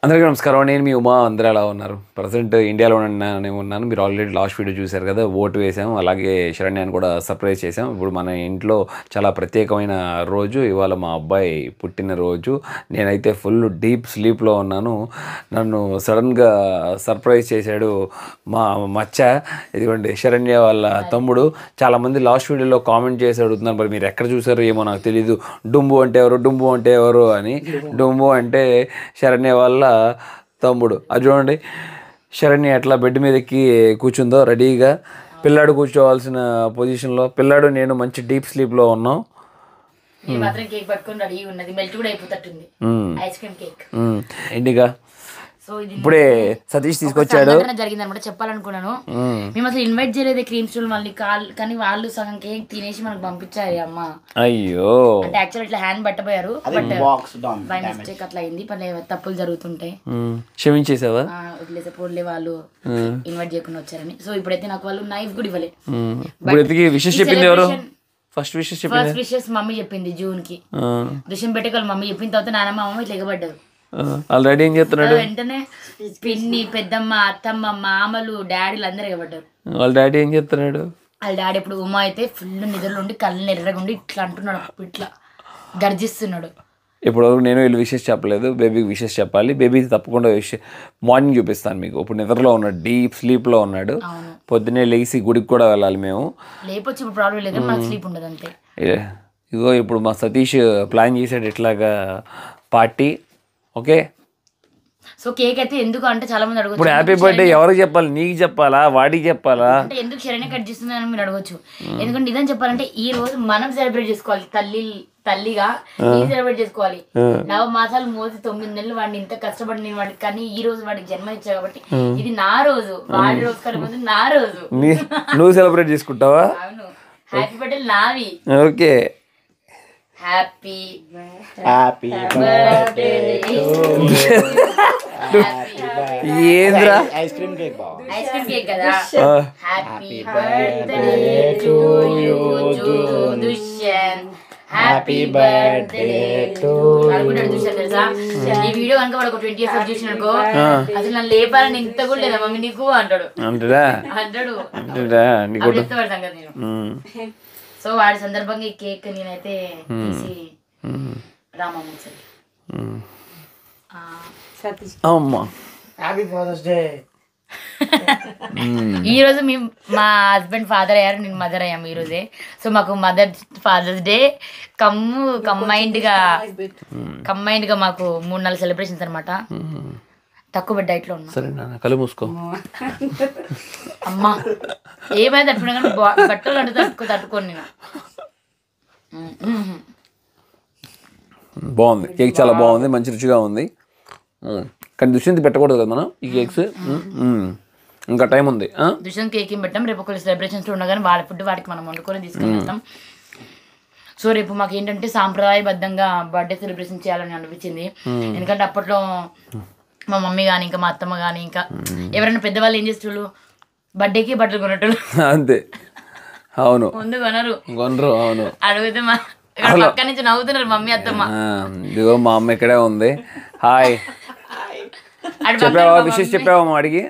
అందరికీ నమస్కారం నేను మీ ఉమా అందరూ ఎలా ఉన్నారు ప్రజెంట్ ఇండియాలో ఉన్నాను ఉన్నాను మీరు ఆల్రెడీ లాస్ట్ వీడియో చూశారు కదా ఓటు వేసాం అలాగే శరణ్యాన్ని కూడా సర్ప్రైజ్ చేసాం ఇప్పుడు మన ఇంట్లో చాలా ప్రత్యేకమైన రోజు ఇవాళ మా అబ్బాయి పుట్టిన రోజు నేనైతే ఫుల్ డీప్ స్లీప్లో ఉన్నాను నన్ను సడన్గా సర్ప్రైజ్ చేశాడు మా మచ్చ ఇదిగోండి శరణ్య వాళ్ళ తమ్ముడు చాలామంది లాస్ట్ వీడియోలో కామెంట్ చేసి అడుగుతున్నారు మరి మీరు ఎక్కడ చూసారో ఏమో నాకు తెలియదు డుంబు అంటే ఎవరు డుంబు అంటే ఎవరు అని డుంబు అంటే శరణ్య వాళ్ళ తమ్ముడు అది చూడండి శరణ్య ఎట్లా బెడ్ మీద ఎక్కి కూర్చుందో రెడీగా పిల్లాడు కూర్చోవాల్సిన పొజిషన్లో పిల్లాడు నేను మంచి డీప్ స్లీప్లో ఉన్నాం నేను మాత్రం కేక్ పట్టుకొని రెడీ ఉన్నది మెల్ట్ కూడా అయిపోతట్టుంది ఐస్ క్రీమ్ కేక్ మ్మ్. ఇండిగా సో ఇది ఇప్పుడే సతీష్ తీసుకొచ్చాడు సంఘటన జరిగింది అనమాట చెప్పాలనుకున్నాను మేము అసలు ఇన్వైట్ చేయలేదు క్రీమ్ స్టూల్ మళ్ళీ కాల్ కానీ వాళ్ళు సగం కేక్ తినేసి మనకు పంపించారు అమ్మ అయ్యో అంటే యాక్చువల్ ఇట్లా హ్యాండ్ పట్టబోయారు but box down by mistake అట్లా అయింది పని తప్పులు జరుగుతుంటాయి మ్మ్. క్షమించేసావా ఆ, వదిలేసే పోలే వాళ్ళు ఇన్వైట్ చేయకుండా వచ్చారని సో ఇప్పుడైతే నాకు వాళ్ళు నైఫ్ కూడా ఇవ్వలేదు మ్మ్. ఇప్పుడు ఎతికి విషెస్ చెప్పింది ఎవరు ఫస్ట్ విషెస్ చెప్పింది ఫస్ట్ విషెస్ మమ్మీ చెప్పింది జూన్ కి ఆ. దుష్యం పెట్టే మమ్మీ చెప్పిన తర్వాత నానమ్మ అమ్మ ఇట్లా ఎగబడ్డారు ఆ. ఆల్రెడీ ఏం చేస్తున్నాడు వెంటనే పిన్ని పెద్దమ్మ అత్తమ్మ మామలు డాడీలు అందరూ ఎగబడ్డారు వాళ్ళ డాడీ ఏం చేస్తున్నాడు వాళ్ళ డాడీ ఇప్పుడు ఉమా అయితే ఫుల్ నిద్రలో ఉండి కళ్ళు ఎర్రగా ఉండి ఇట్లా అంటున్నాడు అప్పుడు ఇట్లా గర్జిస్తున్నాడు ఇప్పుడు నేను వీళ్ళు విషెస్ చెప్పలేదు బేబీకి విషెస్ చెప్పాలి బేబీ తప్పకుండా విష్ మార్నింగ్ చూపిస్తాను మీకు ఇప్పుడు నిద్రలో ఉన్నాడు డీప్ స్లీప్లో ఉన్నాడు అవును పొద్దున్నే లేచి గుడికి కూడా వెళ్ళాలి మేము లేపొచ్చి ఇప్పుడు ప్రాబ్లం లేదు కానీ మనకు స్లీప్ ఉండదు అంతే ఏ, ఇగో ఇప్పుడు మా సతీష్ ప్లాన్ చేసాడు ఇట్లాగా పార్టీ ఓకే సో కేక్ అయితే ఎందుకు అంటే చాలా మంది ఇప్పుడు అడగచ్చు హ్యాపీ బర్త్డే ఎవరికి చెప్పాలి నీకు చెప్పాలా వాడికి చెప్పాలా అంటే ఎందుకు శరణ్య కట్ చేస్తుంది అని మీరు అడగచ్చు ఎందుకంటే నిజం చెప్పాలంటే ఈ రోజు మనం సెలబ్రేట్ చేసుకోవాలి తల్లి తల్లిగా ఈ సెలబ్రేట్ చేసుకోవాలి నవ మాసాలు మోసి తొమ్మిది నెలలు వాడిని ఇంత కష్టపడి నేను వాడికి కానీ ఈ రోజు వాడికి జన్మ ఇచ్చా కాబట్టి ఇది నా రోజు వాడి రోజు కన్నా ముందు నా రోజు నీ నువ్వు సెలబ్రేట్ చేసుకుంటావా అవును హ్యాపీ బర్త్డే నావి ఓకే హ్యాపీ హ్యాపీ బర్త్డే ఏంద్రా ఐస్ క్రీమ్ కేక్ బావ ఐస్ క్రీమ్ కేక్ కదా ఆ, happy birthday to you Dushyant happy birthday to అనుకుంటాడు దుష్యన్ తెలుసా ఈ వీడియో కనుక వాడు ఒక ట్వంటీ ఇయర్స్ చూసిననుకో అసలు నన్ను లేపాలని ఇంత కూడా లేదా మమ్మీ నీకు అంటాడు అంటాడా అంటాడు అంటాడా నీకు అప్పుడు చెప్తే వాడి సంగతి నేను మ్మ్. సో వాడి సందర్భంగా ఈ కేక్ నేనైతే తీసి మ్మ్. రామమ్మ ఒకసారి. మ్మ్. ఆ, అమ్మా హ్యాపీ ఫాదర్స్ డే ఈ రోజు మీ మా హస్బెండ్ ఫాదర్ అయ్యారు నేను మదర్ అయ్యాము ఈ రోజే సో మాకు మదర్ ఫాదర్స్ డే కమ్ము కంబైన్డ్ గా కంబైన్డ్ గా మాకు మూడు నాలుగు సెలబ్రేషన్స్ అనమాట తక్కువ బెడ్ డైట్ లో ఉన్నా సరే నాన్న కళ్ళు మూసుకో అమ్మా ఏమైనా తట్టుకున్నా కానీ బా- బట్టలు అంటే తట్టుకో తట్టుకోను నేను ఉమ్, ఉమ్. బాగుంది కేక్ చాలా బాగుంది మంచి రుచిగా ఉంది మ్మ్. కానీ దుష్యంతి పెట్టకూడదు కదా మనం ఈ కేక్స్ మ్మ్. మ్మ్. ఇంకా టైం ఉంది ఆ? దుష్యంత్ కేక్ ఏం పెట్టాం రేపు ఒకళ్ళు సెలబ్రేషన్స్ ఉన్నా కానీ వాళ్ళ ఫుడ్ వాటికి మనం వండుకొని తీసుకొని వెళ్తాం సో రేపు మాకు ఏంటంటే సాంప్రదాయబద్ధంగా బర్త్డే సెలబ్రేషన్ చేయాలని అనిపించింది ఎందుకంటే అప్పట్లో మా మమ్మీ కానీ ఇంకా మా అత్తమ్మ కానీ ఇంకా ఎవరైనా పెద్దవాళ్ళు ఏం చేసేటోళ్ళు బర్త్డేకి బట్టలు కొనేటోళ్ళు అంతే అవును ముందు కొనరు కొనరు అవును అడిగితే మా ఇక్కడ పక్క నుంచి నవ్వుతున్నారు మమ్మీ అత్తమ్మ ఆ, ఇదిగో మా అమ్మ ఇక్కడే ఉంది హాయ్ అటు పక్కన చెప్పావా మా విషెస్ మమ్మీ చెప్పావా మా అడిగి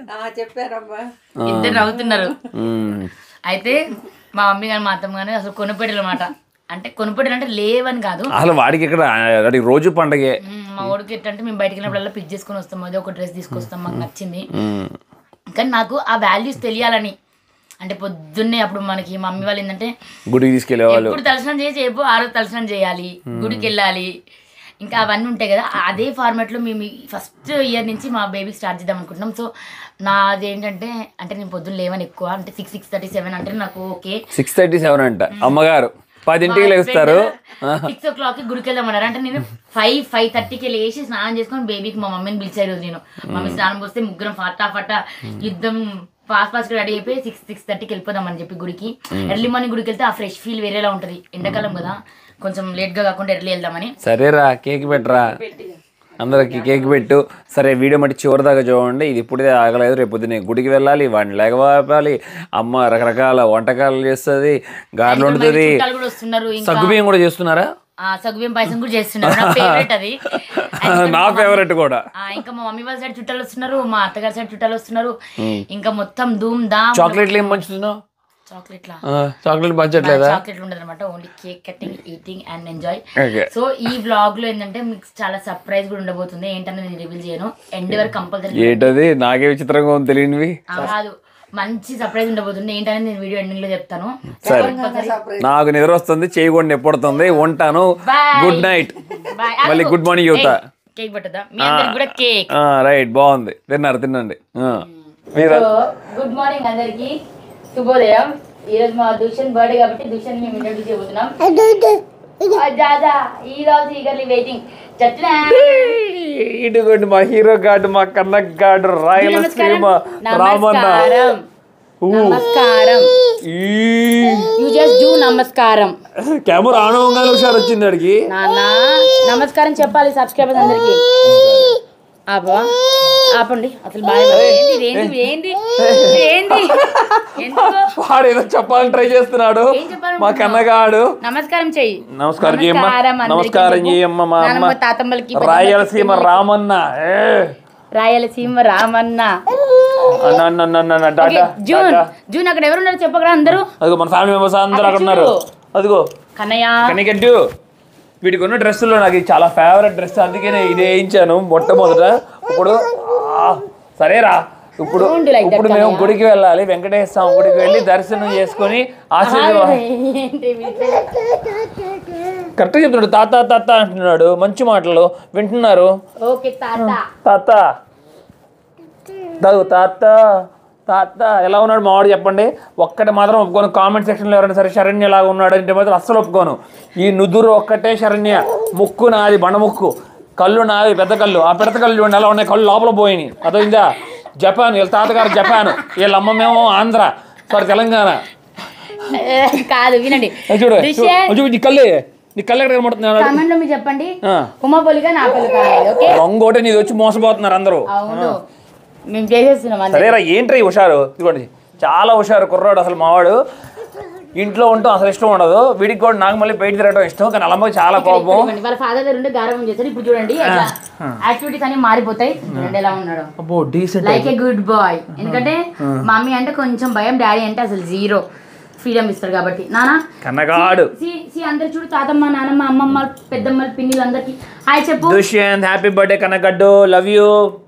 ఇద్దరు నవ్వుతున్నారు మ్మ్. అయితే మా మమ్మీ కానీ మా అత్తమ్మ కానీ అసలు కొనుపెట్టలు అనమాట అంటే కొనుపెట్టలు అంటే లేవని కాదు అసలు వాడికి ఇక్కడ వాడికి రోజు పండగే మ్మ్, మా ఊడికి ఎట్టంటే మేము బయటికి వెళ్ళినప్పుడల్లా పిక్ చేసుకొని వస్తాం అదే ఒక డ్రెస్ తీసుకొస్తాం మాకు నచ్చింది మ్మ్. కానీ నాకు ఆ వాల్యూస్ తెలియాలని అంటే పొద్దున్నే అప్పుడు మనకి మమ్మీ వాళ్ళు ఏంటంటే గుడికి తీసుకెళ్ళేవాళ్ళు ఎప్పుడు తలస్నానం చేసి రేపు ఆ రోజు తలస్నానం చేయాలి గుడికి వెళ్ళాలి ఇంకా అవన్నీ ఉంటాయి కదా అదే ఫార్మాట్లో మేము ఫస్ట్ ఇయర్ నుంచి మా బేబీకి స్టార్ట్ చేద్దాం అనుకుంటున్నాం సో నాది ఏంటంటే అంటే నేను పొద్దున్న లేవని ఎక్కువ అంటే సిక్స్ సిక్స్ థర్టీ సెవెన్ అంటే నాకు ఓకే సిక్స్ థర్టీ సెవెన్ అంట అమ్మగారు పదింటికి లేస్తారు సిక్స్ ఓ క్లాక్ గుడికి వెళ్దామన్నారు అంటే నేను ఫైవ్ ఫైవ్ థర్టీకి లేచి స్నానం చేసుకొని బేబీకి మా మమ్మీని పిలిచారు రోజు నేను మమ్మీ స్నానం పోస్తే ముగ్గురం ఫటా ఫటా యుద్ధం ఫాస్ట్ ఫాస్ట్ రెడీ అయిపోయి సిక్స్ సిక్స్ థర్టీకి వెళ్ళిపోదాం అని చెప్పి గుడికి ఎర్లీ మార్నింగ్ గుడికి వెళ్తే ఆ ఫ్రెష్ ఫీల్ వేరేలా ఉంటుంది ఎండాకాలం కదా కొంచెం లేట్ గా కాకుండా ఎర్లీ వెళ్దామని సరేరా కేక్ పెట్టరా అందరికి కేక్ పెట్టు సరే వీడియో మట్టి చివరి దాకా చూడండి ఇది ఇప్పుడే ఆగలేదు రేపు పొద్దున్నే గుడికి వెళ్ళాలి వాడిని లేకపోవాలి అమ్మ రకరకాల వంటకాలు చేస్తుంది గారెలు వండుతుంది చుట్టాలు కూడా వస్తున్నారు ఇంకా సగ్గుబియ్యం కూడా చేస్తున్నారా ఆ సగ్గుబియ్యం పాయసం కూడా చేస్తున్నారు నా ఫేవరెట్ అది And ఇంకా నా మా మమ్మీ- ఫేవరెట్ కూడా ఆ, ఇంకా మా మమ్మీ వాళ్ళ సైడ్ చుట్టాలు వస్తున్నారు మా అత్తగారి సైడ్ చుట్టాలు వస్తున్నారు ఇంకా మొత్తం ధూమ్ ధామ్ చాక్లెట్లు ఏం పంచుతున్నావు చాక్లెట్ లా చాక్లెట్ పంచట్లేదా చాక్లెట్ ఉండదు అనమాట only cake cutting eating and enjoy okay so ఈ వ్లాగ్ లో ఏంటంటే మీకు చాలా సర్ప్రైజ్ కూడా ఉండబోతుంది ఏంటనేది నేను రివీల్ చేయను ఎండ్ వరకు కంపల్సరీ ఏంటది నాకే విచిత్రంగా ఉంది తెలియనివి కాదు మంచి సర్ప్రైజ్ ఉండబోతుంది ఏంటనేది నేను వీడియో ఎండింగ్ లో చెప్తాను సరే కంపల్సరీ నాకు నిద్ర వస్తుంది చేయకుండా ఎప్పుడుతుంది ఉంటాను Bye. గుడ్ నైట్ బాయ్ మళ్ళీ good morning చెబుతా. కేక్ పట్టదా మీ అందరికి కూడా కేక్ రైట్ బాగుంది తిన్నారు తినండి ఆ. మీరు సో గుడ్ మార్నింగ్ అందరికి శుభోదయం ఈ రోజు మా దుషన్ బర్త్డే కాబట్టి దుషన్ మేము ఇంట్రడ్యూస్ చేయబోతున్నాం ఆ, దాదా ఈ రోజు ఈగర్లీ వెయిటింగ్ చెట్ల ఇదిగోండి మా హీరో గాడు మా కన్నక్ గాడు రాయలసీమ రామన్న నమస్కారం నమస్కారం ఈ యు జస్ట్ డూ నమస్కారం కెమెరా ఆనవంగానే హుషారు వచ్చింది అడిగి నాన్న నమస్కారం చెప్పాలి సబ్స్క్రైబర్స్ అందరికి ఆపా ఆపండి అసలు బాగా ఏంది ఇది ఏంది ఇది ఏంది ఇది ఏంది ఎందుకు వాడు ఏదో చెప్పాలని ట్రై చేస్తున్నాడు ఏం చెప్పాలనుకుంటున్నావు? మా కన్నగాడు నమస్కారం చెయ్యి నమస్కారం చేయమ్మ నమస్కారం అందరికీ నమస్కారం చెప్పు. చేయమ్మ మా అమ్మ నానమ్మ, తాతమ్మలకి పెద్దమ్మలకి, రాయలసీమ రామన్న ఏ. రాయలసీమ రామన్న అన్న, అన్న, అన్న, అన్న, అన్న, ఓకే, టాటా, జూన్ టాటా. జూన్ అక్కడ ఎవరు ఉన్నారు చెప్పకరా అందరూ అదిగో మన ఫ్యామిలీ మెంబర్స్ అందరూ అక్కడ అక్కడ ఉన్నారు చూడు. అదిగో కన్నయ్య కనిగడ్డు వీటికి ఉన్న డ్రెస్సుల్లో నాకు ఇది చాలా ఫేవరెట్ డ్రెస్ అందుకే నేను ఇది వేయించాను మొట్టమొదట ఇప్పుడు ఆ, సరేరా ఇప్పుడు Don't like that, ఇప్పుడు మేము కన్నయ్య. గుడికి వెళ్ళాలి వెంకటేశ్వర స్వామి గుడికి వెళ్ళి దర్శనం చేసుకొని ఆశీర్వాదం ఏంటి వీళ్ళు? కరెక్ట్గా చెప్తున్నాడు తాత తాత అంటున్నాడు మంచి మాటలు వింటున్నారు ఓకే తాత తాత దాగు తాత తాత ఎలా ఉన్నాడు మావాడు చెప్పండి ఒక్కటి మాత్రం ఒప్పుకోను కామెంట్ సెక్షన్లో ఎవరైనా సరే శరణ్య లాగా ఉన్నాడు అంటే మాత్రం అస్సలు ఒప్పుకోను ఈ నుదురు ఒక్కటే శరణ్య ముక్కు నాది బండ ముక్కు కళ్ళు నాది పెద్ద కళ్ళు ఆ పెద్ద కళ్ళు చూడండి ఎలా ఉన్నాయి కళ్ళు లోపల పోయినాయి అర్థమైందా జపాన్ వీళ్ళ తాతగారు జపాన్ వీళ్ళ అమ్మమేమో ఆంధ్ర సారీ తెలంగాణ ఏ, కాదు వినండి అది చూడు దుష్యంత్ చూడు నీ కళ్ళు నీ కళ్ళు ఎక్కడ కనబడుతున్నాడు కామెంట్ లో మీరు చెప్పండి ఆ. ఉమా పొలిగా నా పొలి కావాలి ఓకే రంగోటే నీది వచ్చి మోసపోతున్నారు అందరూ అవును మేము చేసేస్తున్నాం అందరం సరేరా ఏంట్రా ఈ హుషారు ఇదిగోండి చాలా హుషారు కుర్రాడు అసలు మావాడు ఇంట్లో ఉంటాం అసలు ఇష్టం ఉండదు వీడికి కూడా నాకు మళ్ళీ బయట తిరగడం ఇష్టం కానీ అల్లమ్మకి చాలా కోపం ఇవ్వండి. వాళ్ళ ఫాదర్ దగ్గర ఉంటే గారం చేస్తారు ఇప్పుడు చూడండి యాక్టివిటీస్ అన్ని మారిపోతాయి చూడండి ఎలా ఉన్నాడు అబ్బో decent like a good boy ఎందుకంటే మమ్మీ అంటే కొంచెం భయం డాడీ అంటే అసలు జీరో ఫ్రీడమ్ ఇస్తారు కాబట్టి నానా కన్నగాడు సి సి అందరు చూడు తాతమ్మ నానమ్మ అమ్మమ్మ పెద్దమ్మ పిన్నిలు అందరికి హాయ్ చెప్పు దుష్యంత్ హ్యాపీ బర్త్డే కన్నగడ్డు love you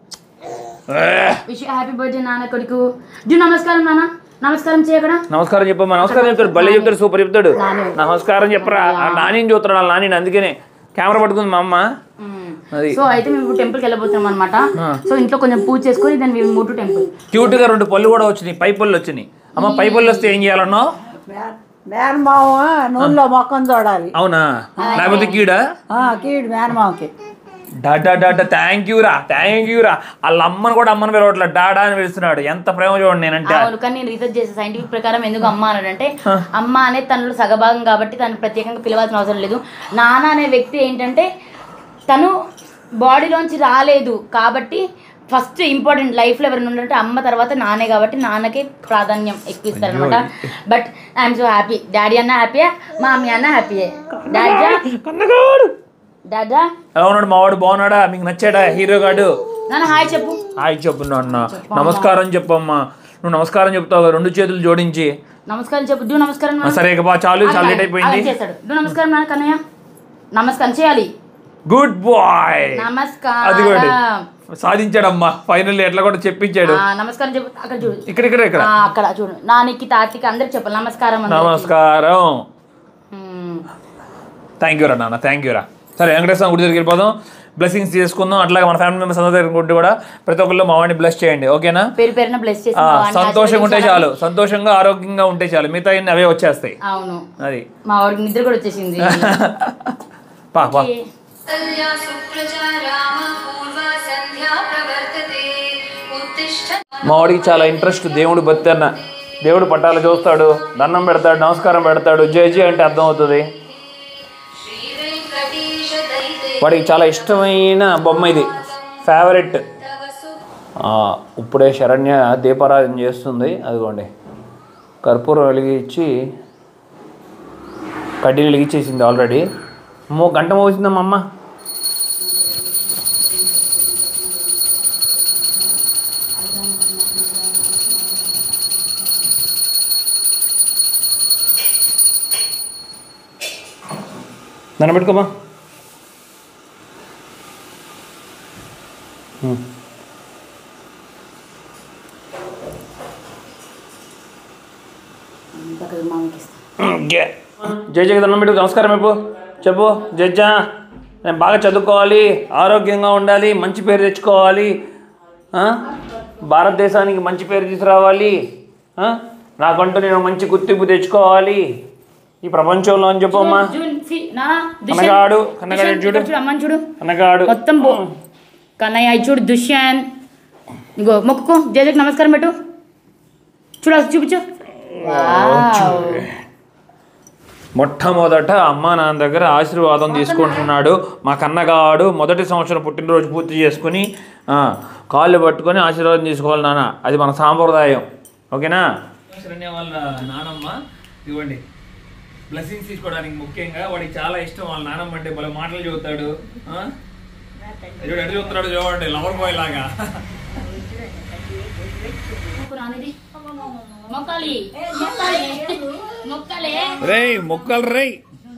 wish happy birthday నాన్న కొడుకు జూ నమస్కారం నాన్న నమస్కారం చేయకడా నమస్కారం చెప్పమ్మా నమస్కారం చెప్తాడు భలే చెప్తాడు సూపర్ చెప్తాడు నమస్కారం చెప్పరా ఆ నాని చూస్తున్నాడు వాళ్ళ నాని అందుకనే కెమెరా పట్టుకుంది మా అమ్మ అది సో అయితే మేము ఇప్పుడు టెంపుల్కి వెళ్ళబోతున్నాం అనమాట సో ఇంట్లో కొంచెం పూజ చేసుకొని దాన్ని మేము మూడు టెంపుల్ క్యూట్ గా రెండు పళ్ళు కూడా వచ్చినాయి పై పళ్ళు వచ్చినాయి అమ్మ పై పళ్ళు వస్తే ఏం చేయాలన్నో మేనమావ నూనెలో మొక్కం చూడాలి అవునా లేకపోతే కీడా ఆ, కీడు మేనమావకి డాడా డాడా థ్యాంక్ యూ రా థ్యాంక్ యూ రా వాళ్ళ అమ్మని కూడా అమ్మని పిలవట్లేదు డాడా అని పిలుస్తున్నాడు ఎంత ప్రేమ చూడండి నేనంటే అవును కానీ నేను రీసెర్చ్ చేసే సైంటిఫిక్ ప్రకారం ఎందుకు అమ్మ అన్నాడంటే అమ్మ అనేది తనలో సగభాగం కాబట్టి తను ప్రత్యేకంగా పిలవాల్సిన అవసరం లేదు నాన్న అనే వ్యక్తి ఏంటంటే తను బాడీలోంచి రాలేదు కాబట్టి ఫస్ట్ ఇంపార్టెంట్ లైఫ్లో ఎవరైనా ఉండంటే అమ్మ తర్వాత నానే కాబట్టి నాన్నకి ప్రాధాన్యం ఎక్కువ ఇస్తారనమాట but I'm so happy daddy అన్న హ్యాపీయా మా మమ్మీ అన్న హ్యాపీయే డాడీ కన్నగాడు డాడా ఎలా ఉన్నాడు మావాడు బాగున్నాడా మీకు నచ్చాడా హీరో గాడు నాన్న హాయ్ చెప్పు హాయ్ చెప్పు నాన్న నమస్కారం చెప్పమ్మా నువ్వు నమస్కారం చెప్తావు కదా, రెండు చేతులు జోడించి నమస్కారం చెప్పు డూ నమస్కారం ఆ, నాన్న. సరే ఇక బా చాలు చాలా లేట్ అలా- అయిపోయింది అలా చేస్తాడు డూ నమస్కారం నాన్న కన్నయ్య నమస్కారం చేయాలి గుడ్ బాయ్ నమస్కారం అదిగోండి సాధించాడమ్మా ఫైనల్ ఎట్లా కూడా చెప్పించాడు ఆ, నమస్కారం చెప్పు అక్కడ చూడు ఇక్కడ ఇక్కడ ఇక్కడ ఆ, అక్కడ చూడు నానికి తాతికి అందరికి చెప్పాలి నమస్కారం అందరికీ. నమస్కారం మ్మ్. థ్యాంక్ యూ రా నాన్న థ్యాంక్ యూ రా సరే వెంకటేశ్వర గుడి దగ్గరికి వెళ్ళిపోదాం బ్లెస్సింగ్స్ తీసుకుందాం అట్లాగే మన ఫ్యామిలీ మెంబర్స్ అందరి దగ్గర గుడి కూడా ప్రతి ఒక్కళ్ళు మా వాడిని బ్లెస్ చేయండి ఓకేనా పేరు పేరున బ్లెస్ చేసి ఆ, మా వాడిని సంతోషంగా ఉంటే చాలు ఆశీర్వదించాలని. సంతోషంగా ఆరోగ్యంగా ఉంటే చాలు మిగతా అన్ని అవే వచ్చేస్తాయి అవును అది మా వాడికి నిద్ర కూడా వచ్చేసింది పా పా कल्या सुप्रजा राम पूर्वा सन्ध्या प्रवर्तते उत्तिष्ठ మా వాడికి చాలా ఇంట్రెస్ట్ దేవుడు భక్తి అన్న దేవుడు పట్టాలు చూస్తాడు దండం పెడతాడు నమస్కారం పెడతాడు జై జై అంటే అర్థం అవుతుంది श्रीवेङ्कटेश दयिते వాడికి చాలా ఇష్టమైన బొమ్మ ఇది ఫేవరెట్ तव सु ఇప్పుడే శరణ్య దీపారాధన చేస్తుంది అదిగోండి కర్పూరం వెలిగించి కడ్డీలు వెలిగించేసింది ఆల్రెడీ అమ్మో గంట మోసిందమ్మా అమ్మ దాన్ని పెట్టుకోమా మామకి ఇస్తా జై జగ దండం పెట్టు నమస్కారం చెప్పు చెప్పు జడ్జా నేను బాగా చదువుకోవాలి ఆరోగ్యంగా ఉండాలి మంచి పేరు తెచ్చుకోవాలి ఆ? భారతదేశానికి మంచి పేరు తీసుకురావాలి ఆ? నాకంటూ నేను మంచి గుర్తింపు తెచ్చుకోవాలి ఈ ప్రపంచంలో అని చెప్పమ్మా జూన్ సి నానా దుష్యంత్. కన్నగాడు కన్నగాడు దుష్యంత్ చూడు ఇక్కడ చూడు అమ్మని చూడు కన్నగాడు మొత్తం పో కన్నయ్య ఇది చూడు దుష్యంత్ ఇగో మొక్కుకో జయజకి నమస్కారం పెట్టు చూడు అది చూపించు వావ్. మొట్టమొదట అమ్మా నాన్న దగ్గర ఆశీర్వాదం తీసుకుంటున్నాడు మా కన్నగాడు మొదటి సంవత్సరం పుట్టినరోజు పూర్తి చేసుకుని ఆ, కాళ్ళు పట్టుకొని ఆశీర్వాదం తీసుకోవాలి నాన్న అది మన సాంప్రదాయం ఓకేనా శరణ్య వాళ్ళ నానమ్మ ఇవ్వండి బ్లెస్సింగ్స్ తీసుకోవడానికి ముఖ్యంగా వాడికి చాలా ఇష్టం వాళ్ళ నానమ్మ అంటే భలే మాటలు చెబుతాడు ఆ? చూడు ఎటు చూస్తున్నాడు చూడండి లవర్ బాయ్ లాగా మొక్కు నాన్నది. మొక్కాలి మొక్కాలి మొక్కాలి రేయ్ మొక్కలు రేయ్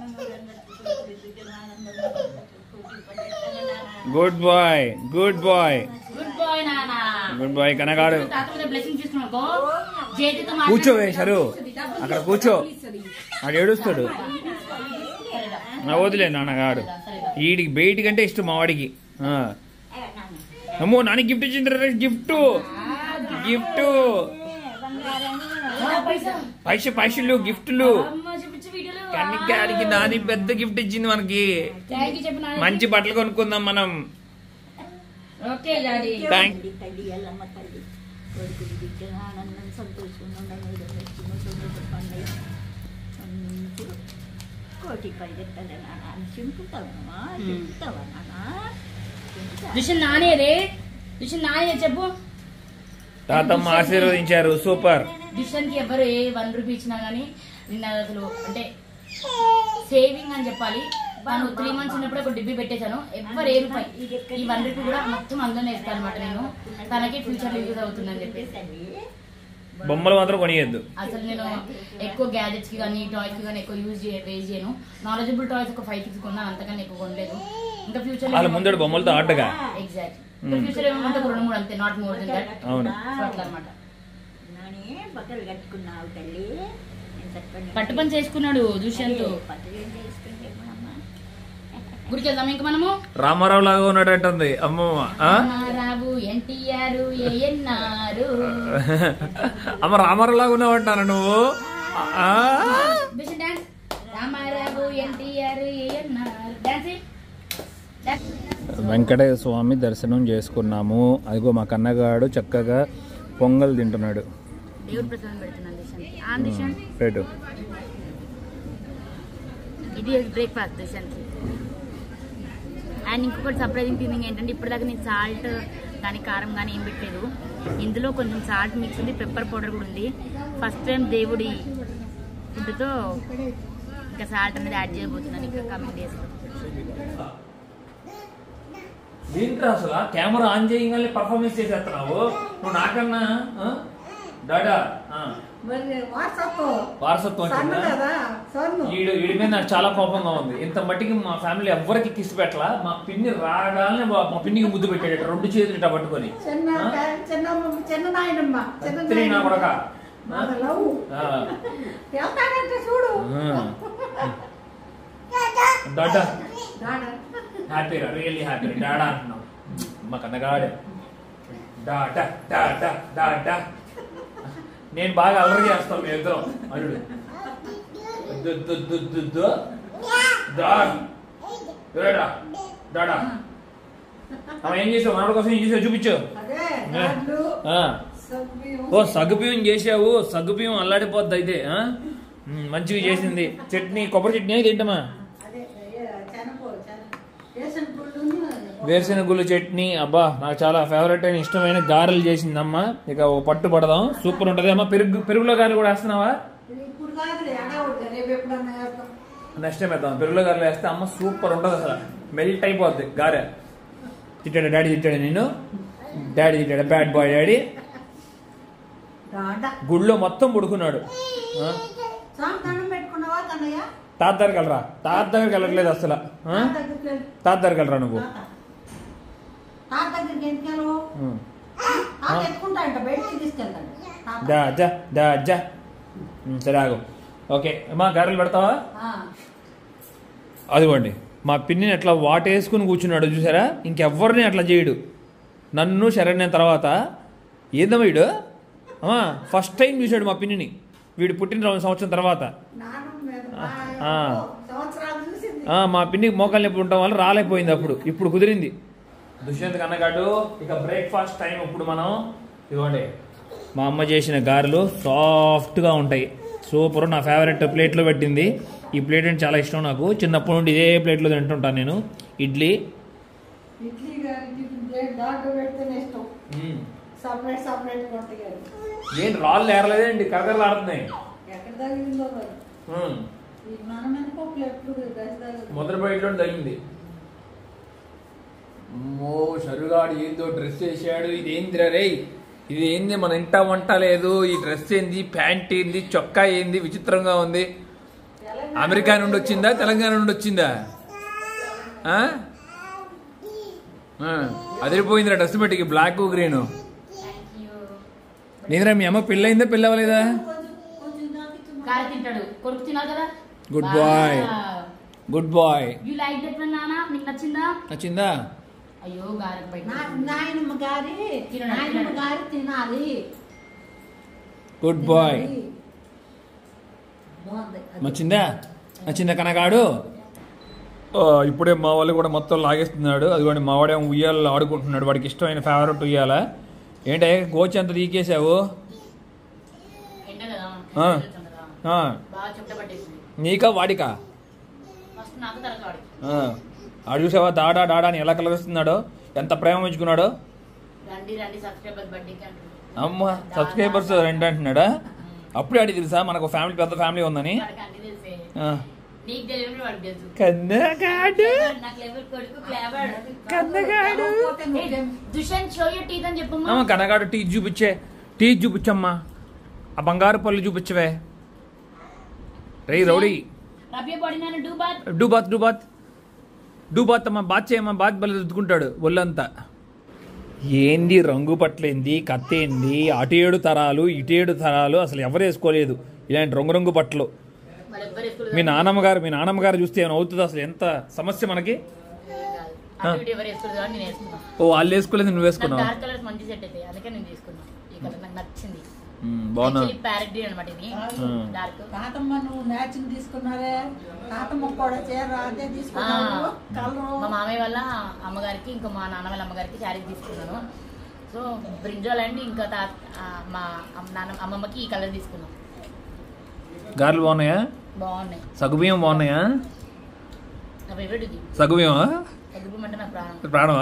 good boy good boy good boy నానా గుడ్ బాయ్ కనగాడు తాత మీద బ్లెస్సింగ్ తీసుకున్నాకో జయతితో కూర్చోవే షరు అక్కడ కూర్చో ఆడు ఏడుస్తాడు నా వదిలే నాన్నగాడు వీడికి బయటి కంటే ఇష్టం మా వాడికి ఆ. అమ్మో నాని గిఫ్ట్ ఇచ్చిండ్రు గిఫ్ట్ గిఫ్ట్ పైస పైసలు గిఫ్ట్లు అమ్మ చూపించు వీడియోలో కన్నికాడికి నాని పెద్ద గిఫ్ట్ ఇచ్చింది మనకి థ్యాంక్ యూ చెప్పు నాన్న మంచి బట్టలు కొనుక్కుందాం మనం ఓకే డాడీ థ్యాంక్ తల్లి ఎల్లమ్మ తల్లి కొడుకులు బిడ్డ ఆనందం సంతోషంగా ఉండని వచ్చిన సంతోష పండుగ మంచిగా కోటి పరిగెత్తాలి నాన్న చింపుతావమ్మా చింపుతావా నాన్న దుష్యంత్ నానేదే దుష్యంత్ నానే చెప్పు తాతమ్మ ఆశీర్వదించారు సూపర్ దుష్యంత్ కి ఎవరు ఏ వన్ రూపీ ఇచ్చినా గానీ నిన్న అసలు అంటే సేవింగ్ అని చెప్పాలి తను త్రీ మంత్స్ ఉన్నప్పుడు ఒక డిబ్బీ పెట్టేశాను ఎవరు ఏ రూపాయి ఈ వన్ రూపీ కూడా మొత్తం అందులోనే ఇస్తాను అనమాట నేను తనకి ఫ్యూచర్ లో యూజ్ అవుతుందని చెప్పేసి బొమ్మలు మాత్రం కొనియద్దు అసలు నేను ఎక్కువ గ్యాజెట్స్ కి కానీ టాయ్స్ కి కానీ ఎక్కువ యూజ్ చేయ వేస్ట్ చేయను నాలెడ్జబుల్ టాయ్స్ ఒక ఫైవ్ సిక్స్ కొన్నాను అంతకన్నా ఎక్కువ కొనలేదు ఇంకా ఫ్యూచర్ వాళ్ళ ముందడు బొమ్మలతో ఆటగా ఎగ్జాక్ట్ ఇంకా ఫ్యూచర్ ఏమంటే ఒక రెండు మూడు అంతే నాట్ మోర్ దెన్ దట్ అవును అట్లా అనమాట నాని బట్టలు కట్టుకున్నావు తల్లి నేను చక్కగా పట్టు పని చేసుకున్నాడు దుష్యంత్ బట్టలు ఏం చేసుకుంటే అమ్మా గుడికి వెళ్దాం ఇంకా మనము రామారావు లాగా ఉన్నాడంటుంది అమ్మమ్మ ఆ? రామారావు ఎన్టీఆర్ ఏఎన్ఆర్ అమ్మ రామారావు లాగా ఉన్నావంటాను నువ్వు ఆ? దుష్యంత్ డాన్స్ రామారావు ఎన్టీఆర్ ఏఎన్ఆర్ డాన్స్ వెంకటేశ్వర స్వామి దర్శనం చేసుకున్నాము అదిగో మా కన్నగాడు చక్కగా పొంగల్ తింటున్నాడు దేవుడు ప్రసాదం పెడుతున్నాను దుష్యంత్ ఆ దుష్యంత్ రేటు ఇది బ్రేక్ఫాస్ట్ దుష్యంత్ అండ్ ఇంకొకటి సర్ప్రైజింగ్ థింగ్ ఏంటంటే ఇప్పటిదాకా నేను సాల్ట్ కానీ కారం కానీ ఏం పెట్టలేదు ఇందులో కొంచెం సాల్ట్ మిక్స్ ఉంది పెప్పర్ పౌడర్ కూడా ఉంది ఫస్ట్ టైం దేవుడి ఫుడ్తో ఇంకా సాల్ట్ అనేది యాడ్ చేయబోతున్నాను ఇంకా కమింగ్ డేస్లో దీంట్లో అసలు కెమెరా ఆన్ చేయగానే పర్ఫార్మెన్స్ చేసేస్తున్నావు నువ్వు నాకన్నా ఆ? డాడా ఆ. మరి వాట్సాప్ వారసత్వం సన్ను వచ్చిందా? కదా సన్ను ఈడు వీడి మీద నాకు చాలా కోపంగా ఉంది ఇంత మట్టికి మా ఫ్యామిలీ ఎవ్వరికి కిస్ పెట్టలా మా పిన్ని రాగానే మా మా పిన్నికి ముద్దు పెట్టాడు రెండు చేతులు ఇట్లా పట్టుకొని చిన్న ఆ? చిన్న చిన్న నాయనమ్మ చిన్న అత్తిరి నా కొడక నాన్న లవ్ ఆ. వెళ్తాడంటే చూడు ఆ. డాడా దాడా హ్యాపీగా రియల్లీ హ్యాపీ డాడా అంటున్నాం మా కన్నగాడే డాడా డాడా డాడా నేను బాగా అల్లరి చేస్తాం మీ ఇద్దరం అల్లుడు దు, దు, దు, దు, దు. దా. ఎవరేడా? డాడా అమ్మ ఏం చేసావు మనోడి కోసం ఏం చేసావు చూపించు అదే దాంట్లో ఆ. సగ్గుబియ్యం. ఓ సగ్గుబియ్యం చేసావు సగ్గుబియ్యం అల్లాడిపోద్ది అయితే ఆ? మ్, మంచిగా చేసింది చట్నీ కొబ్బరి చట్నీ అయితే ఏంటమ్మా అదే ఏ, శనగపూ, శనగ- వేసిన పుల్లును వేరుశెనగ గుళ్ళు చట్నీ అబ్బా నాకు చాలా ఫేవరెట్ అయిన ఇష్టమైన గారెలు చేసిందమ్మా ఇక ఒక పట్టు పడదాం సూపర్ ఉంటది అమ్మా పెరుగు పెరుగులో గారెలు కూడా వేస్తున్నావా ఇది ఇప్పుడు కాదు అడవుడు రేపు ఎప్పుడన్నా వేస్తాం నెక్స్ట్ టైం వేద్దాం పెరుగులో గారెలు వేస్తే అమ్మ సూపర్ ఉంటుంది అసలు మెల్ట్ అయిపోద్ది గారె తిట్టాడు డాడీ తిట్టాడు నేను డాడీ తిట్టాడు బ్యాడ్ బాయ్ డాడీ రాడా గుళ్ళో మొత్తం పడుకున్నాడు ఆ? స్వామి దండం పెట్టుకున్నావా కన్నయ్య తాత దగ్గరికి వెళ్ళరా తాత దగ్గరికి వెళ్ళట్లేదు అసలు ఆ? తాత దగ్గరికి వెళ్ళు. తాత దగ్గరికి వెళ్ళరా నువ్వు తాత. తాత దగ్గరికి ఎందుకు వెళ్ళవు ఉం. తాత ఎత్తుకుంటాడంట బయటికి తీసుకెళ్తాడు తాత. దా జా దా జా ఉం, సరే ఆగు ఓకే అమ్మా గారెలు పెడతావా ఆ. అదిగోండి మా పిన్నిని అట్లా వాటేసుకుని కూర్చున్నాడు చూసారా ఇంకెవ్వరిని అట్లా చేయడు నన్ను శరణ్యం తర్వాత ఏందమ్మా వీడు అమ్మా ఫస్ట్ టైం చూశాడు మా పిన్నిని వీడు పుట్టిన రెండు సంవత్సరం తర్వాత నాన్న మీద ఆ. బాగా సంవత్సరాలు చూసింది ఆ, మా పిన్నికి మోకాలు నొప్పి ఉండటం వల్ల రాలేకపోయింది అప్పుడు ఇప్పుడు కుదిరింది దుష్యంత్ కన్నగాడు ఇక బ్రేక్ఫాస్ట్ టైం ఇప్పుడు మనం ఇదిగోండి మా అమ్మ చేసిన గారెలు సాఫ్ట్గా ఉంటాయి సూపర్ నా ఫేవరెట్ ప్లేట్లో పెట్టింది ఈ ప్లేట్ అంటే చాలా ఇష్టం నాకు చిన్నప్పటి నుండి ఇదే ప్లేట్లో తింటుంటాను నేను ఇడ్లీ ఇడ్లీ గారికి ప్లేట్ దాంట్లో పెడితేనే ఇష్టం సపరేట్ సపరేట్ ఉంటాయి కానీ ఏంటి రాళ్ళు ఏరలేదండి కరకరలు ఆడుతున్నాయి ఎక్కడ తగిలిందో మరి ఉమ్. ఈ మన మినపప్పులు ఎప్పుడు గసి తగిలింది మొదటి బయటలో తగిలింది అమ్మో షరుగాడు ఏందో డ్రెస్ వేసాడు ఇది ఏందిరా రే ఇది ఏంది మన ఇంట వంట లేదు ఈ డ్రెస్ ఏంది ప్యాంట్ ఏంది చొక్కా ఏంది విచిత్రంగా ఉంది అమెరికా నుండి వచ్చిందా తెలంగాణ నుండి వచ్చిందా ఆ? ఆ, అదిరిపోయిందిరా డ్రెస్ బట్టికి బ్లాక్ గ్రీన్ నేనరా మీ అమ్మ పెళ్ళయిందా పెళ్ళి అవ్వలేదా కార తింటాడు కొడుకు తినాలి కదా good boy good boy you like that one నానా నీకు నచ్చిందా నచ్చిందా అయ్యో గారెకు బయట నా- నాయనమ్మ గారి తినడు, నాయనమ్మ తినడు. గారి తినాలి గుడ్ బాయ్ తినాలి. బాగుంది అది. నచ్చిందా నచ్చిందా కనగాడు ఆ, ఇప్పుడే మా వాళ్ళు కూడా మొత్తం లాగేస్తున్నాడు అదిగోండి మా వాడేమో ఉయ్యాలలో ఆడుకుంటున్నాడు వాడికి ఇష్టమైన ఫేవరెట్ ఉయ్యాల ఏంటే గోచి అంత తీకేసావు ఎండ కదా ఆ. ఎండ వెళ్తాం కదా. ఆ, బాగా చుట్ట పట్టేసింది నీకా వాడికా ఫస్ట్ నాకు తర్వాత వాడికి ఆ, ఆడు చూసావా దాడా డాడా అని ఎలా కలరిస్తున్నాడో ఎంత ప్రేమ ఉంచుకున్నాడో రండి రండి సబ్స్క్రైబర్స్ బర్త్డేకి అంటున్నాడు అమ్మ సబ్స్క్రైబర్స్ రెండు అంటున్నాడా అప్పుడే అడిగి తెలుసా మనకు ఫ్యామిలీ పెద్ద ఫ్యామిలీ ఉందని వాడికి అన్ని తెలిసే ఆ. నీకు తెలియదు వాడికి తెలుసు కన్నగాడు నాకు లెవెల్ కొడుకు క్లేవర్ కన్నగాడు దుష్యంత్ షో యూ టీత్ అని చెప్పమ్మా అమ్మ కనగాడు టీ చూపించే టీ చూపించమ్మా ఆ బంగారు పళ్ళు చూపించవే రే రౌడీ రబ్ యూ బాడీ నేను do bath do bath do bath do bath అమ్మా బాత్ చేయమ్మా బాత్ బలి రుద్దుకుంటాడు ఒళ్ళంతా ఏంది రంగు పట్లేంది కత్తేంది అటు ఏడు తరాలు ఇటు ఏడు తరాలు అసలు ఎవరు వేసుకోలేదు ఇలాంటి రంగు రంగు బట్టలు మరి ఎవ్వరు వేసుకోలేదు మీ నాన్నమ్మ గారు మీ నాన్నమ్మ గారు చూస్తే ఏమైనా అవుతుంది అసలు ఎంత సమస్య మనకి అటు ఇటు ఎవరు వేసుకోలేదు అని నేను వేసుకున్నా ఓ వాళ్ళు వేసుకోలేదు నువ్వు నాకు వేసుకున్నావు డార్క్ కలర్స్ మంచి సెట్ అవుతాయి అందుకే నేను తీసుకున్నా ఈ కలర్ నాకు నచ్చింది మ్మ్, బాగున్నా ప్యారెట్ గ్రీన్ అనమాట ఇది Hmm. డార్క్ తాతమ్మ నువ్వు మ్యాచింగ్ తీసుకున్నావే తాతమ్మ కూడా చీర అదే తీసుకున్నావు కలరు మా మామయ్య వాళ్ళ అమ్మగారికి ఇంకా మా నాన్న వాళ్ళ అమ్మగారికి శారీ తీసుకున్నాను సో బ్రింజాల్ అండ్ ఇంకా తా ఆ, మా అమ్మ- నాన్న అమ్మమ్మకి ఈ కలర్ తీసుకున్నాం గారెలు బాగున్నాయా బాగున్నాయి సగుబియ్యం బాగున్నాయా నా ఫేవరెట్ ఇది సగుబియ్యమా తగ్గిపోమంటే అంటే నా ప్రాణం ప్రాణమా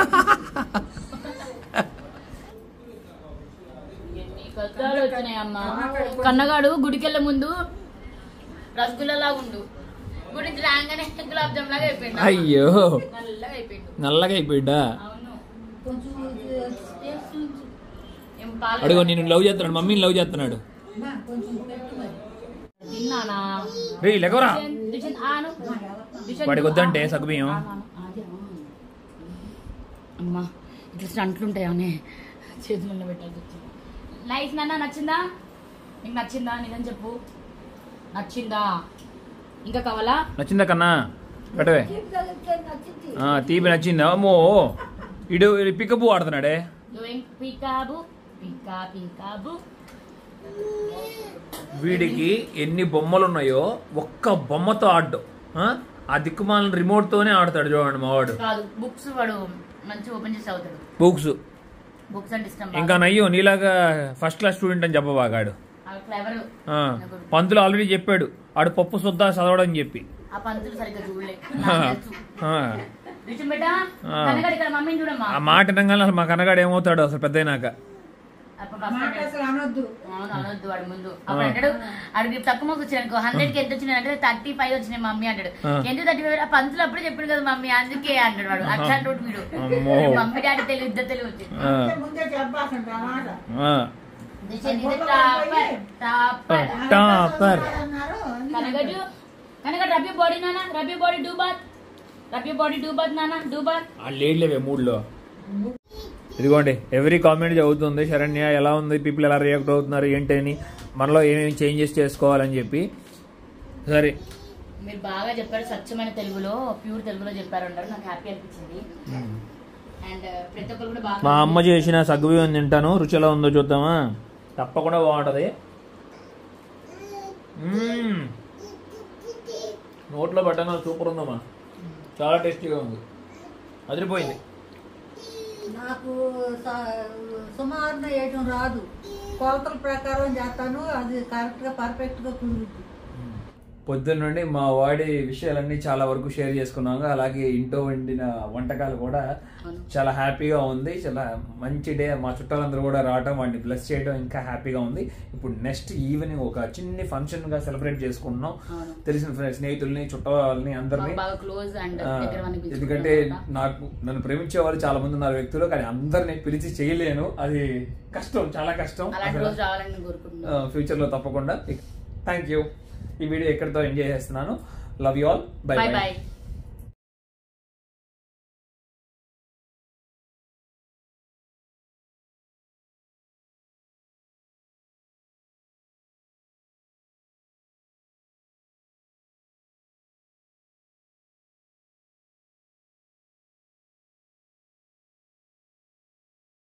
ఎన్ని కష్టాలు వచ్చినాయి అమ్మ కన్నగాడు గుడికెళ్ళే ముందు రసగుల్లలా ఉండు గుడికి రాగానే గులాబ్ జామ్ లాగా అయిపోయిండు అయ్యో నల్లగా అయిపోయిండు నల్లగా అయిపోయిడ్డా అవును కొంచెం ఇది టేస్ట్ నుంచి ఏం పాలు అడుగు నేను లవ్ చేస్తున్నాడు మమ్మీని లవ్ చేస్తున్నాడు నా కొంచెం పెట్టు మరి తిన్నానా రే లెగవరా దుష్యంత్- దుష్యంత్ ఆను దుష్యంత్ వాడికి వద్దంటే ఆను. సగ్గుబియ్యం. ఆను, ఆను. అదే, ఆ. అమ్మా ఇట్లా స్టంట్లు ఉంటాయా అని చేతులలో పెట్టాల్సి వచ్చింది నైస్ నాన్న నచ్చిందా నీకు నచ్చిందా నిజం చెప్పు నచ్చిందా ఇంకా కావాలా నచ్చిందా కన్నా పెట్టవే నచ్చింది ఆ, తీపి నచ్చిందా అమ్మో ఇడు పికప్ ఆడుతున్నాడే డూయింగ్ పీకాబు పీకా పీకాబు వీడికి ఎన్ని బొమ్మలు ఉన్నాయో ఒక్క బొమ్మతో ఆడ్డు ఆ? ఆ దిక్కుమాలను రిమోట్ తోనే ఆడతాడు చూడండి మావాడు కాదు బుక్స్ వాడు మంచి ఓపెన్ చేసి అవుతాడు బుక్స్ బుక్స్ అంటే ఇష్టం ఇంకా నయ్యో నీలాగా ఫస్ట్ క్లాస్ స్టూడెంట్ అని చెప్పబాగాడు క్లెవర్ ఆ, పంతులు ఆల్రెడీ చెప్పాడు ఆడు పప్పు సుద్దా చదవడం చెప్పి ఆ పంతులు సరిగ్గా చూడలే ఆ, నాకు తెలుసు ఆ. రిచం బేటా ఆ. కనగడి ఇక్కడ మమ్మీని చూడమ్మా ఆ మాట వినగానే అసలు మా కన్నగాడు ఏమవుతాడు అసలు పెద్ద అయినాక అప్పుడు first మాట అసలు అనొద్దు అవును అనొద్దు వాడు ముందు అప్పుడు అంటాడు అడు రేపు తక్కువ మార్క్స్ వచ్చాయి అనుకో హండ్రెడ్ కి ఎంత వచ్చినాయి అంటే థర్టీ ఫైవ్ వచ్చినాయి మమ్మీ అంటాడు ఎంత థర్టీ ఫైవ్ ఆ పంతులు అప్పుడే చెప్పిండు కదా మమ్మీ అందుకే అంటాడు వాడు అట్లాంటి వాడు వీడు అమ్మో. మమ్మీ డాడీ తెలివి ఇద్దరు తెలివి వచ్చింది ఆ, ముందే చెప్పాల్సింది ఆ మాట ఆ. టాపర్ టాపర్ టాపర్ అన్నారు కనగడు కనగడు రబీ బాడీ నానా rub body do bath rub body do bath నానా డూ బాత్ ఆ లేట్లేవే మూడ్లో ఇదిగోండి ఎవ్రీ కామెంట్ చదువుతుంది శరణ్య ఎలా ఉంది పీపుల్ ఎలా రియాక్ట్ అవుతున్నారు ఏంటి అని మనలో ఏమేమి చేంజెస్ చేసుకోవాలని చెప్పి సరే మీరు బాగా చెప్పారు స్వచ్ఛమైన తెలుగులో ప్యూర్ తెలుగులో చెప్పారు అన్నారు నాకు హ్యాపీ అనిపించింది అండ్ ప్రతి ఒక్కరు కూడా బాగా మా అమ్మ చేసిన సగ్గుబియ్యం తింటాను రుచి ఎలా ఉందో చూద్దామా తప్పకుండా బాగుంటది మ్మ్. నోట్లో పడ్డాను సూపర్ ఉందమ్మా చాలా టేస్టీగా ఉంది అదిరిపోయింది నాకు స- సుమారున వేయటం రాదు కొలతల ప్రకారం చేస్తాను అది కరెక్ట్గా పర్ఫెక్ట్గా కుదురుద్ది పొద్దున్న నుండి మా వాడి విషయాలన్నీ చాలా వరకు షేర్ చేసుకున్నాము అలాగే ఇంట్లో వండిన వంటకాలు కూడా చాలా హ్యాపీగా ఉంది చాలా మంచి డే మా చుట్టాలందరూ కూడా రావటం వాడిని బ్లెస్ చేయడం ఇంకా హ్యాపీగా ఉంది ఇప్పుడు నెక్స్ట్ ఈవినింగ్ ఒక చిన్ని ఫంక్షన్ గా సెలబ్రేట్ చేసుకుంటున్నాం తెలిసిన ఫ్రెండ్స్ స్నేహితుల్ని చుట్టాలని అందరినీ బాగా క్లోజ్ అండ్ ఆ, దగ్గర వాళ్ళని ఎందుకంటే పిలుచుకుంటాం నాకు నన్ను ప్రేమించే వాళ్ళు చాలా మంది ఉన్నారు వ్యక్తులు కానీ అందరిని పిలిచి చేయలేను అది కష్టం చాలా కష్టం అలాంటి రోజు రావాలని నేను కోరుకుంటున్నాను ఫ్యూచర్ లో తప్పకుండా థ్యాంక్ యూ ఈ వీడియో ఎక్కడితో ఎంజాయ్ చేస్తున్నాను love you all bye bye bye bye